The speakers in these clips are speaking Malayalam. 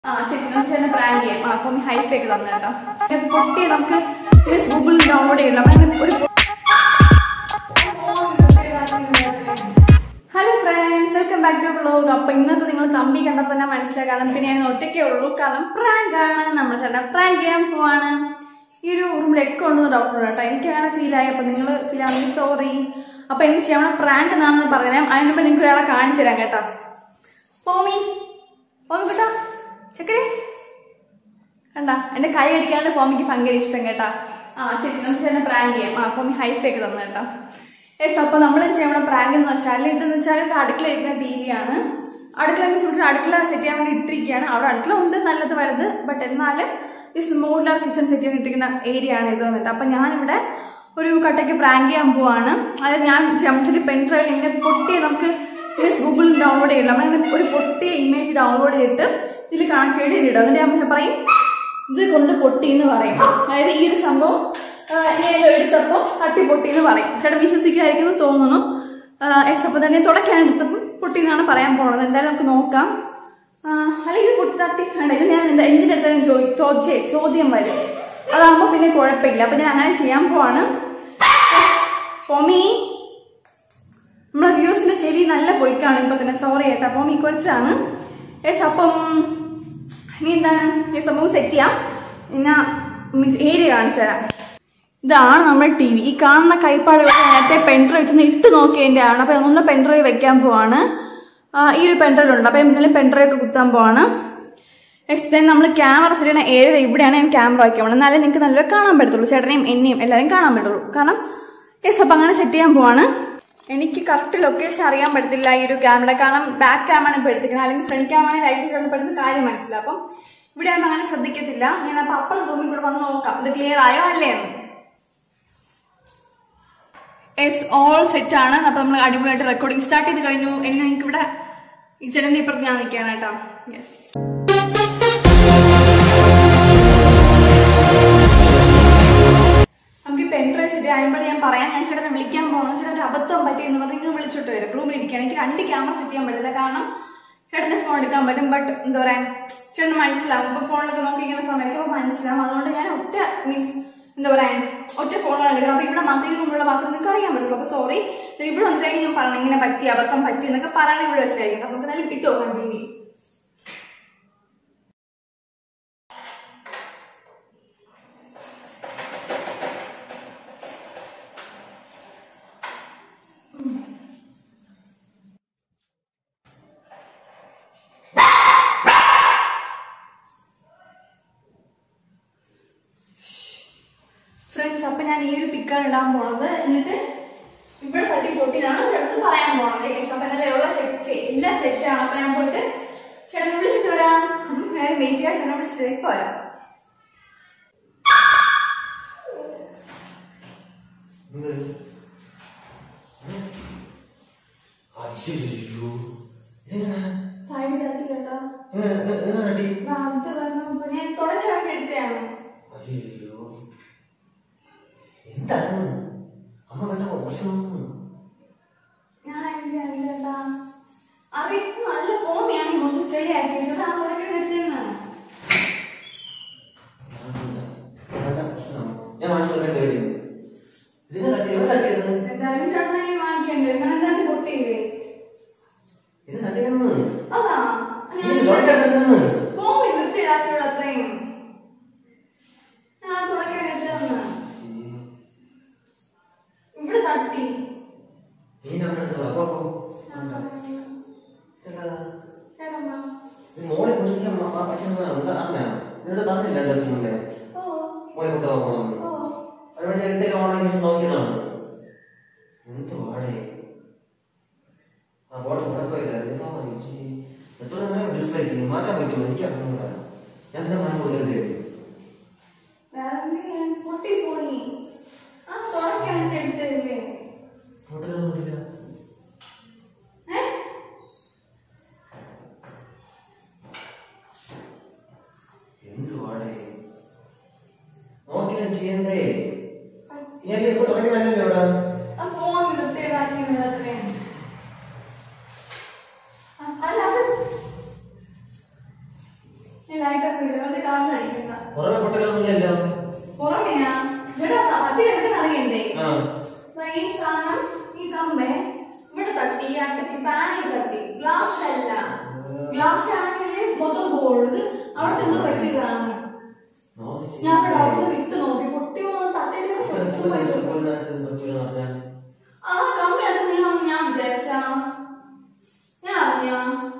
ആ ശരി നമുക്ക് തന്നെ പ്രാങ്ക് ചെയ്യാം ആ അപ്പം ഹൈഫ് ഒക്കെ തന്നെ കേട്ടോ പിന്നെ പൊട്ടി നമുക്ക് ഗൂഗിളിൽ ഡൗൺലോഡ് ചെയ്യണം അങ്ങനെ ഒരു hello friends welcome back to vlog അപ്പൊ ഇന്നത്തെ നിങ്ങൾ തമ്പി കണ്ടപ്പോൾ തന്നെ മനസ്സിലാക്കണം പിന്നെ ഞാൻ ഒറ്റയ്ക്കേ ഉള്ളൂ കാരണം പ്രാങ്ക് ആണ് നമ്മൾ ചേട്ടൻ പ്രാങ്ക് ചെയ്യാൻ പോവാണ് ഈ ഒരു റൂമിൽ ഒക്കെ ഉണ്ടെന്ന് ഡോക്ടർ കേട്ടോ എനിക്കങ്ങനെ ഫീൽ ആയി അപ്പൊ നിങ്ങൾ ഫീൽ ആണെങ്കിൽ സോറി അപ്പൊ എനിക്ക് ചെയ്യണം പ്രാങ്ക് എന്നാണെന്ന് പറയാം അതിന് മുമ്പ് നിങ്ങൾക്ക് ഒരാളെ കാണിച്ചു തരാം കേട്ടോ പോമി പോമി കേട്ടോ ചക്കരെ കണ്ട എന്റെ കൈ അടിക്കാണ്ട് പോമിക്ക് ഭയങ്കര ഇഷ്ടം കേട്ടാ ആ ശരി നമുക്ക് തന്നെ പ്രാങ്ക് ചെയ്യാം ആ പോമി ഹൈഫ് ഒക്കെ തന്നെ കേട്ടോ യെസ് അപ്പൊ നമ്മൾ ചെയ്യണം പ്രാങ്ക് എന്ന് വെച്ചാൽ ഇതെന്ന് വെച്ചാൽ ഇവിടെ അടുക്കള ഇരിക്കുന്ന ടി വി ആണ് അടുക്കള means ഇവിടെ അടുക്കള സെറ്റ് ചെയ്യാൻ വേണ്ടി ഇട്ടിരിക്കുകയാണ് അവിടെ അടുക്കള ഉണ്ട് നല്ലത് വലുത് ബട്ട് എന്നാൽ ഈ മോഡുലാർ കിച്ചൺ സെറ്റ് ചെയ്യാൻ ഇട്ടിരിക്കുന്ന ഏരിയ ആണ് ഇത് വന്നിട്ട് അപ്പൊ ഞാനിവിടെ ഒരു കട്ടയ്ക്ക് പ്രാങ്ക് ചെയ്യാൻ പോവാണ് അതായത് ഞാൻ ചമച്ചിട്ട് പെൻഡ്രൈവിൽ ഇങ്ങനെ പൊട്ടിയ നമുക്ക് ഗൂഗിളിൽ ഡൗൺലോഡ് ചെയ്യണം അങ്ങനെ ഒരു പൊട്ടിയ ഇമേജ് ഡൗൺലോഡ് ചെയ്തിട്ട് ഇതിൽ കണക്ട് ചെയ്ത് ഇടും എന്നിട്ട് ഞാൻ പറയും ഇത് കൊണ്ട് പൊട്ടി എന്ന് പറയും അതായത് ഈ ഒരു സംഭവം ആ, ഞാൻ എടുത്തപ്പോൾ തട്ടി പൊട്ടി എന്ന് പറയും ചേട്ടൻ വിശ്വസിക്കായിരിക്കുന്നു തോന്നുന്നു എസ് അപ്പോൾ തന്നെ തുടക്കാൻ എടുത്തപ്പോൾ പൊട്ടി എന്നാണ് പറയാൻ പോകുന്നത് എന്തായാലും നമുക്ക് നോക്കാം ആ, അല്ലെങ്കിൽ ഇത് പൊട്ടി തട്ടി വേണ്ട ഇത് ഞാൻ എന്താ എന്തിനെടുത്താലും ചോദി ചോദിച്ചേ ചോദ്യം വരും അതാകുമ്പോൾ പിന്നെ കുഴപ്പമില്ല അപ്പം ഞാൻ അങ്ങനെ ചെയ്യാൻ പോവാണ് പൊമി നമ്മളെ വ്യൂസിന്റെ ചെവി നല്ല പൊയ്ക്കാണ് ഇപ്പൊ തന്നെ സോറി കേട്ടോ അപ്പം ഈ കുറച്ചാണ് യെസ് അപ്പം ഇനി എന്താണ് ഈ സംഭവം സെറ്റ് ചെയ്യാം ഞാൻ മീൻസ് ഏരിയ കാണിച്ചു തരാം ഇതാണ് നമ്മുടെ ടി വി ഈ കാണുന്ന കൈപ്പാടുകൾ നേരത്തെ പെൻഡ്രൈവ് വെച്ച് ഇട്ട് നോക്കിയതിന്റെ ആണ് അപ്പൊ ഒന്നുള്ള പെൻഡ്രൈവ് വെക്കാൻ പോവാണ് ആ, ഈ ഒരു പെൻഡ്രൈവ് ഉണ്ട് അപ്പൊ ഇന്നലെ പെൻഡ്രൈവ് ഒക്കെ കുത്താൻ പോവാണ് നെക്സ്റ്റ് ദെൻ നമ്മൾ ക്യാമറ സെറ്റ് ചെയ്യുന്ന ഏരിയ ഇവിടെയാണ് ഞാൻ ക്യാമറ വയ്ക്കാൻ പോകുന്നത് എന്നാലേ നിങ്ങൾക്ക് നല്ലപോലെ കാണാൻ പറ്റത്തുള്ളൂ ചേട്ടനെയും എന്നെയും എല്ലാവരും കാണാൻ പറ്റുള്ളൂ കാരണം യെസ് അപ്പൊ അങ്ങനെ സെറ്റ് ചെയ്യാൻ പോവാണ് എനിക്ക് കറക്റ്റ് ലൊക്കേഷൻ അറിയാൻ പറ്റത്തില്ല ഈ ഒരു ക്യാമറ കാരണം ബാക്ക് ക്യാമറ ഇപ്പോൾ എടുത്തിരിക്കുന്നത് അല്ലെങ്കിൽ ഫ്രണ്ട് ക്യാമറ ലൈറ്റ് ഷോട്ട് പെടുന്ന കാര്യം മനസ്സിലാവും അപ്പം ഇവിടെ ആകുമ്പോൾ അങ്ങനെ ശ്രദ്ധിക്കത്തില്ല ഞാൻ അപ്പൊ അപ്പുറം റൂമിൽ കൂടെ വന്ന് നോക്കാം ഇത് ക്ലിയർ ആയോ അല്ലേ എന്ന് എസ് ഓൾ സെറ്റ് ആണ് അപ്പൊ നമ്മൾ അടിപൊളിയായിട്ട് റെക്കോർഡിംഗ് സ്റ്റാർട്ട് ചെയ്ത് കഴിഞ്ഞു ഇനി നിങ്ങൾക്ക് ഇവിടെ ഈ ചെലന്റെ ഇപ്പുറത്ത് ഞാൻ നിൽക്കുകയാണ് കേട്ടോ യെസ് നമുക്ക് പെൻഡ്രൈവ് സെറ്റ് ആയപ്പോൾ ഞാൻ പറയാം ഞാൻ ചേട്ടനെ വിളിക്കാൻ പോകണം ചേട്ടൻ ഒരു അബദ്ധം പറ്റി എന്ന് പറഞ്ഞ് ഇങ്ങനെ വിളിച്ചിട്ട് വരും റൂമിൽ ഇരിക്കുകയാണ് എനിക്ക് രണ്ട് ക്യാമറ സെറ്റ് ചെയ്യാൻ പറ്റില്ല കാരണം ചേട്ടന്റെ ഫോൺ എടുക്കാൻ പറ്റും ബട്ട് എന്താ പറയാ ചേട്ടന് മനസ്സിലാവും ഇപ്പൊ ഫോണിലൊക്കെ നോക്കിയിരിക്കുന്ന സമയത്ത് അപ്പൊ മനസ്സിലാവും അതുകൊണ്ട് ഞാൻ ഒറ്റ മീൻസ് എന്താ പറയാ ഒറ്റ ഫോണാണ് എടുക്കണം അപ്പൊ ഇവിടെ മാത്രം ഈ റൂമിലുള്ള മാത്രം നിങ്ങൾക്ക് അറിയാൻ പറ്റുള്ളൂ അപ്പൊ സോറി ഇവിടെ വന്നിട്ടായിരിക്കും ഞാൻ പറഞ്ഞു ഇങ്ങനെ പറ്റി അബദ്ധം പറ്റി എന്നൊക്കെ പറയണേ ഇവിടെ വെച്ചിട്ടായിരിക്കും അപ്പൊ നമുക്ക് എന്തായാലും ഇട്ടോ കണ്ടിന്യൂ ഫ്രണ്ട്സ് അപ്പൊ ഞാൻ ഈ ഒരു പിക്കാണ് ഇടാൻ പോണത് എന്നിട്ട് ഇവിടെ തട്ടി പൊട്ടിയതാണ് ചേട്ടത്ത് പറയാൻ പോണത് ഗൈസ് അപ്പൊ എന്നാലും എവിടെ സെറ്റ് എല്ലാം സെറ്റ് ആണ് അപ്പൊ ഞാൻ പോയിട്ട് ചേട്ടനെ വിളിച്ചിട്ട് വരാം അപ്പം നേരെ വെയിറ്റ് ചെയ്യാൻ ചേട്ടനെ വിളിച്ചിട്ട് ഇപ്പൊ വരാം എന്ത്? അയ്യോ. ഇതെന്താ? സൈഡ് തട്ടി ചേട്ടാ ഏ, ഏ, ഏ, അടി. ദാ അത് വന്നപ്പോ ഞാൻ തുടങ്ങി വേണ്ടി എടുത്തതാണ് അയ്യോ. എന്താണ് അമ്മ കണ്ട പ്രശ്നം ഞാൻ എന്തിനാ ചേട്ടാ അത് ഇപ്പൊ നല്ല കോമിയാണ് മൊത്തം ചെടിയാക്കി ചേട്ടാ ആ തുടങ്ങി എടുത്തതാണ് പ്രശ്നം ഞാൻ വാങ്ങിച്ചു കൊടുക്കേണ്ടി വരും ഇതിനെ തട്ടി എവിടെ തട്ടിയത് എന്തായാലും ചേട്ടനെ ഞാൻ വാങ്ങിക്കണ്ടേ ഞാൻ എന്തായാലും പൊട്ടിയില്ലേ ഇത് തട്ടിയെന്ന് അതാ നീ ഞാൻ തുടക്കെടുത്തെന്ന് ഭൂമി വൃത്തിയിടാത്തവിടെ അത്രയും ഞാൻ തുടക്കാൻ എടുത്തതെന്ന് ഇവിടെ തട്ടി നീ നമ്മുടെ അടുത്ത് വാ, പോ, പോ. ഞാൻ തുടങ്ങി. ചേട്ടാ, ചേട്ടമ്മ. ഇത് മോളെ കുളിക്കാൻ അച്ഛൻ അറിഞ്ഞ നിന്നോട് പറഞ്ഞില്ല രണ്ടു ദിവസം മുന്നേ ഓ മോളെ കൊണ്ടുപോകാൻ പോകണം ഓ അതുകൊണ്ട് എന്തെങ്കിലും ഓൺലൈൻ ന്യൂസ് നോക്കിയതാണ് എന്തുവാടേ ആ ബോർഡ് കുഴപ്പമില്ല എന്താ വാങ്ങിച്ച് എത്ര നേരം ഡിസ്പ്ലേ മാറ്റാൻ പറ്റുമോ എനിക്ക് അറിഞ്ഞൂടാ ഞാൻ തന്നെ മാറ്റി കൊടുക്കേണ്ടി വരും വേറെ എന്തെങ്കിലും പൊട്ടിപ്പോയി ആ തുടക്കാൻ എടുത്തതല്ലേ ഹോട്ടലൊന്നുമില്ല ഏ എന്തുവാടേ നോക്കില്ല ചെയ്യണ്ടേ ഞാൻ ഇപ്പൊ തുടങ്ങി നല്ലല്ലോ ഇവിടെ ആ ഫോൺ വൃത്തിയിടാക്കിയത് അത്രയും ആ, അല്ല അത് ലൈറ്റൊക്കെ ഇല്ല വെറുതെ കാശ് അടിക്കണ്ട പുറമെ പൊട്ടലൊന്നുമില്ലല്ലോ പുറമെയാ ഇവിടെ സത്യം എവിടെ അറിയണ്ടേ ആ ദാ ഈ സാധനം ഈ കമ്പേ ഇവിടെ തട്ടി ഈ അറ്റത്തി പാനിൽ തട്ടി ഗ്ലാസ് അല്ല ഗ്ലാസ് ആണെങ്കിൽ മൊത്തം ഗോൾഡ് അവിടെ എന്തോ പറ്റിയതാണ് ഞാൻ അവിടെ അവിടെ വിട്ട് നോക്കി പൊട്ടിയോ തട്ടിയോ ആ കമ്പി അത് നീളമെന്ന് ഞാൻ വിചാരിച്ചാ ഞാൻ അറിഞ്ഞാ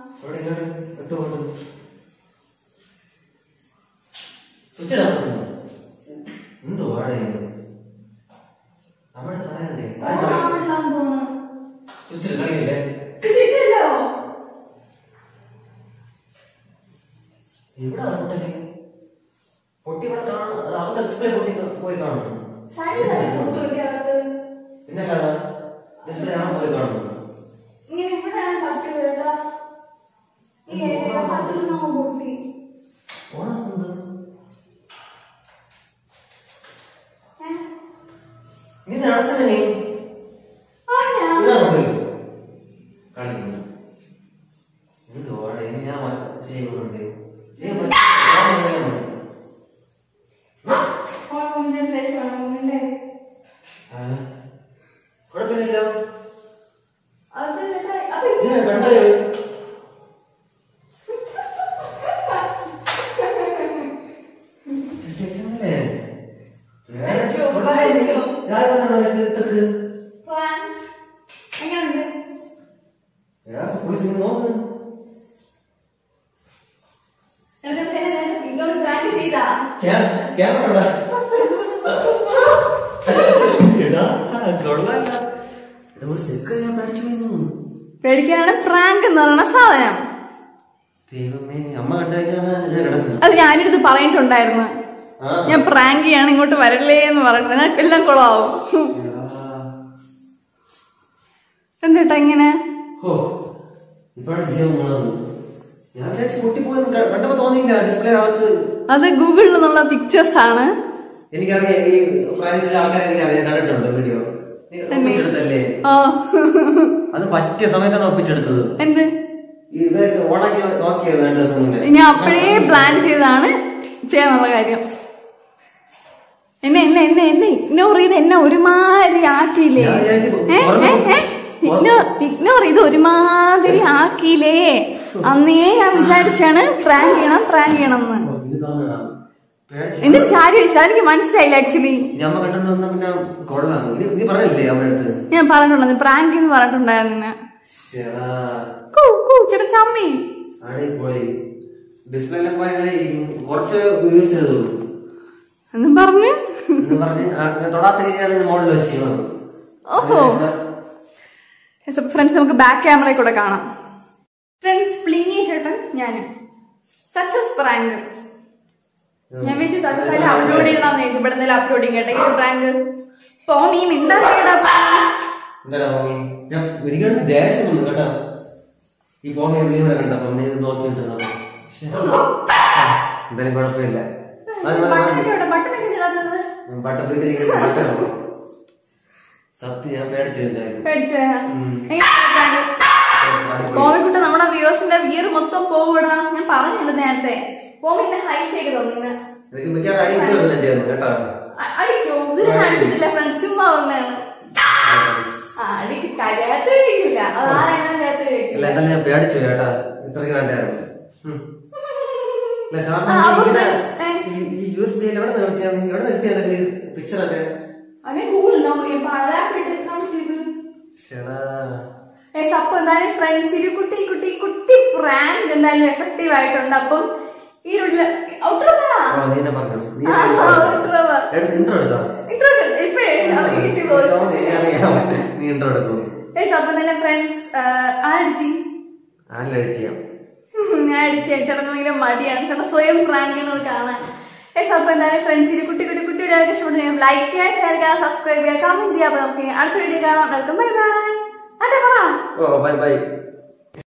എന്തോ വാടക അവിടെ പറയണ്ടേ ആളില്ലാന്ന് തോന്നുന്നു സ്വിച്ചിൽ കളിക്കില്ലേ ഇത് കിട്ടിയല്ലോ ഇവിടെ പൊട്ടല് പൊട്ടി ഇവിടെ കാണാം അവിടുത്തെ ഡിസ്പ്ലേ പൊട്ടി പോയി കാണും സൈഡിൽ പൊട്ടുമില്ല അത് പിന്നെ ഡിസ്പ്ലേ ആണ് പോയി കാണും ഇങ്ങനെ ഇവിടെയാണ് തട്ടി കേട്ടാ ഈ ഏരിയ പത്തിൽ നിന്ന് പൊട്ടി ഓണത്തുണ്ട് ഏഹ് നീ അടച്ചത് നീ ആ ഞാൻ ഇവിടെ പോയി കളിക്കുന്നു എന്തോ വാടക ഇനി ഞാൻ ചെയ്യുന്നുണ്ട് ചെയ്യാൻ പറ്റും ഓ മുന്നിൽ ദേശമാണ് മുന്നിൽ കുഴപ്പമില്ലല്ലോ അത് കേട്ടാ അപ്പൊ ഇത് കണ്ടത് പ്ലാൻ എങ്ങനെയുണ്ട് നോക്ക് എന്നിട്ട് എന്നെ നേരത്തെ ഇങ്ങോട്ട് പ്രാങ്ക് ചെയ്താ ക്യാമറ എടാ കൊള്ളാല്ല ഒരു ചെക്ക് ഞാൻ പഠിച്ചു പോയിരുന്നു പേടിക്കാനാണ് പ്രാങ്ക് എന്ന് പറയുന്ന സാധനം ദൈവമേ അമ്മ കണ്ടുകഴിഞ്ഞാൽ ഞാൻ കിടക്കുന്നു അത് ഞാനിത് പറഞ്ഞിട്ടുണ്ടായിരുന്നു ആ ഞാൻ പ്രാങ്ക് ചെയ്യാണ് ഇങ്ങോട്ട് വരല്ലേ എന്ന് പറഞ്ഞിട്ട് നിനക്ക് എല്ലാം കുളമാവും എടാ. എന്നിട്ടാ ഇങ്ങനെ ഹോ ഇപ്പാണ് ജീവൻ പോണത് ഞാൻ വിചാരിച്ചു പൊട്ടിപ്പോയെന്ന് ക- കണ്ടപ്പോ തോന്നിയില്ല ഡിസ്പ്ലേ അകത്ത് അത് ഗൂഗിളിൽ നിന്നുള്ള പിക്ചേഴ്സ് ആണ് എനിക്കറിയാം ഈ പ്രായം ആൾക്കാരെ എനിക്ക് അറിയാൻ കണ്ടിട്ടുണ്ട് വീഡിയോ നീ ഒപ്പിച്ചെടുത്തല്ലേ ഓ അത് പറ്റിയ സമയത്താണ് ഒപ്പിച്ചെടുത്തത് എന്ത് ഇത് ഓണാക്കി നോക്കിയത് രണ്ട് ദിവസം മുന്നേ ഞാൻ അപ്പോഴേ പ്ലാൻ ചെയ്താണ് ചെയ്യാന്നുള്ള കാര്യം എന്നെ എന്നെ എന്നെ എന്നെ ഇഗ്നോർ ചെയ്ത് എന്നെ ഒരുമാതിരി ആക്കിയില്ലേ ഞാൻ വിചാരിച്ചു ഏ, ഏ, ഏ? ഇഗ്നോർ ഇഗ്നോർ ചെയ്ത് ഒരുമാതിരി ആക്കിയില്ലേ അന്നേ ഞാൻ വിചാരിച്ചാണ് പ്രാങ്ക് ചെയ്യണം പ്രാങ്ക് ചെയ്യണം എന്ന് ഓ, ഇത് തോന്നണ പേടിച്ച് എന്ത് ചാരി വെച്ചാൽ എനിക്ക് മനസ്സിലായില്ല ആക്ച്വലി ഇനി അമ്മ കണ്ടിട്ടുണ്ടെന്ന് പിന്നെ കൊള്ളാം നീ നീ പറഞ്ഞില്ലേ അമ്മ അടുത്ത് ഞാൻ പറഞ്ഞിട്ടുണ്ടായിരുന്നു പ്രാങ്ക് എന്ന് പറഞ്ഞിട്ടുണ്ടായിരുന്നു നിന്നെ. ചേടാ കൂ കൂ ചേട്ടാ ചമ്മി അടിപൊളി ഡിസ്പ്ലേ എല്ലാം പോയ അങ്ങനെ കുറച്ച് യൂസ് ചെയ്തോളൂ എന്നും പറഞ്ഞു എന്ന് പറഞ്ഞ് ആ, ഞാൻ തൊടാത്ത രീതിയാണ് മോളിൽ വെച്ചിരുന്നത് ഓഹോ ഫ്രണ്ട്സ് നമുക്ക് ബാക്ക് ക്യാമറയിൽ കൂടെ കാണാം ഫ്രണ്ട്സ് പ്ലിങ്ങി ചേട്ടൻ ഞാനും സക്സസ് പ്രാങ്ക് ഞാൻ വെച്ച് സക്സസ് ആയിട്ട് അപ്ലോഡ് ചെയ്യണമെന്ന് ചോദിച്ചു ഇവിടെ എന്തെങ്കിലും അപ്ലോഡ് ചെയ്യും കേട്ടോ ഈ പ്രാങ്ക് പോമി മിണ്ടാ എന്താടാ പോങ്ങി ഞാൻ ഒരിക്കലും ദേഷ്യം വന്നു കേട്ടോ ഈ പോങ്ങി എവിടെ ഇവിടെ കണ്ടപ്പോ നീ ഇത് നോക്കിയിട്ടുണ്ട് എന്തായാലും കുഴപ്പമില്ല മതി, മതി, മതി. ബട്ടനൊക്കെ ചേർത്തത് ബട്ടർ വീട്ടിൽ ഇരിക്കുന്ന ബട്ടറാണോ സത്യം ഞാൻ പേടിച്ചു എന്തായാലും പേടിച്ചോ ഉം. അടിപൊളി. പോമിക്കുട്ട നമ്മുടെ വ്യൂവേഴ്സിന്റെ വിയർ മൊത്തം പോവിടാ ഞാൻ പറഞ്ഞില്ല നേരത്തെ പോമിന്റെ ഹൈഫ് ഒക്കെ തോന്നുന്നു ഇതൊക്കെ മിക്കവാറും അടി വിട്ട് വരുന്നുണ്ടായിരുന്നു കേട്ടോ അ- അടിക്കോ ഇതിന് കാണിച്ചിട്ടില്ല ഫ്രണ്ട്സ് ചുമ്മാ വന്നാണ് ആ അടിക്ക് കരയാത്ത വെക്കില്ല അത് ആരെങ്കിലും കരയാത്ത ഇല്ല വെക്കില്ല എന്തായാലും ഞാൻ പേടിച്ചു കേട്ടാ ഇത്രയ്ക്ക് വേണ്ടായിരുന്നു ഉം. ഇല്ല, കാരണം ആ, അപ്പൊ ഇങ്ങനെ friends, ഏ? ഈ- ഈ യു എസ് ബി എവിടെ നിർത്തിയാ എവിടെ നിർത്തിയാലൊക്കെ പിക്ചറൊക്കെ അവൻ ഗൂഗിൾ നമ്പർ പഴയപ്പെട്ട് കാണിച്ചത് ചേടാ ഏസ് അപ്പൊ എന്തായാലും ഫ്രണ്ട്സിൽ കുട്ടി കുട്ടി കുട്ടി പ്രാങ്ക് എന്തായാലും എഫക്റ്റീവ് ആയിട്ടുണ്ട് അപ്പം ഈ ഒരു ഔട്ടർ ഓ നീ എന്നെ പറഞ്ഞു നീ ഔട്ടർ ഇൻട്രോ എടുത്തോ ഇപ്പഴേ വീട്ടിൽ പോയി ഓ, നീ അറിയാം. നീ ഇൻട്രോ എടുത്തു ഏസ് അപ്പൊ നല്ല ഫ്രണ്ട്സ് ആടിച്ചി ആരില്ല എഡിറ്റ് ചെയ്യാം ഞാൻ അടിച്ച ചേട്ടൻ ഭയങ്കര മടിയാണ് ചേട്ടൻ സ്വയം പ്രാങ്ക് ചെയ്യുന്നത് കാണാൻ ഏസ് അപ്പൊ എന്തായാലും ഫ്രണ്ട്സിന് കുട്ടി കുട്ടി കുട്ടിയുടെ ഇഷ്ടപ്പെട്ടു ലൈക്ക് ചെയ്യുക ഷെയർ ചെയ്യുക സബ്സ്ക്രൈബ് ചെയ്യുക കമന്റ് ചെയ്യുക അപ്പൊ നമുക്ക് അടുത്ത വീഡിയോ കാണാം വെൽക്കം ബൈ ബൈ അതെ പറ ഓ ബൈ ബൈ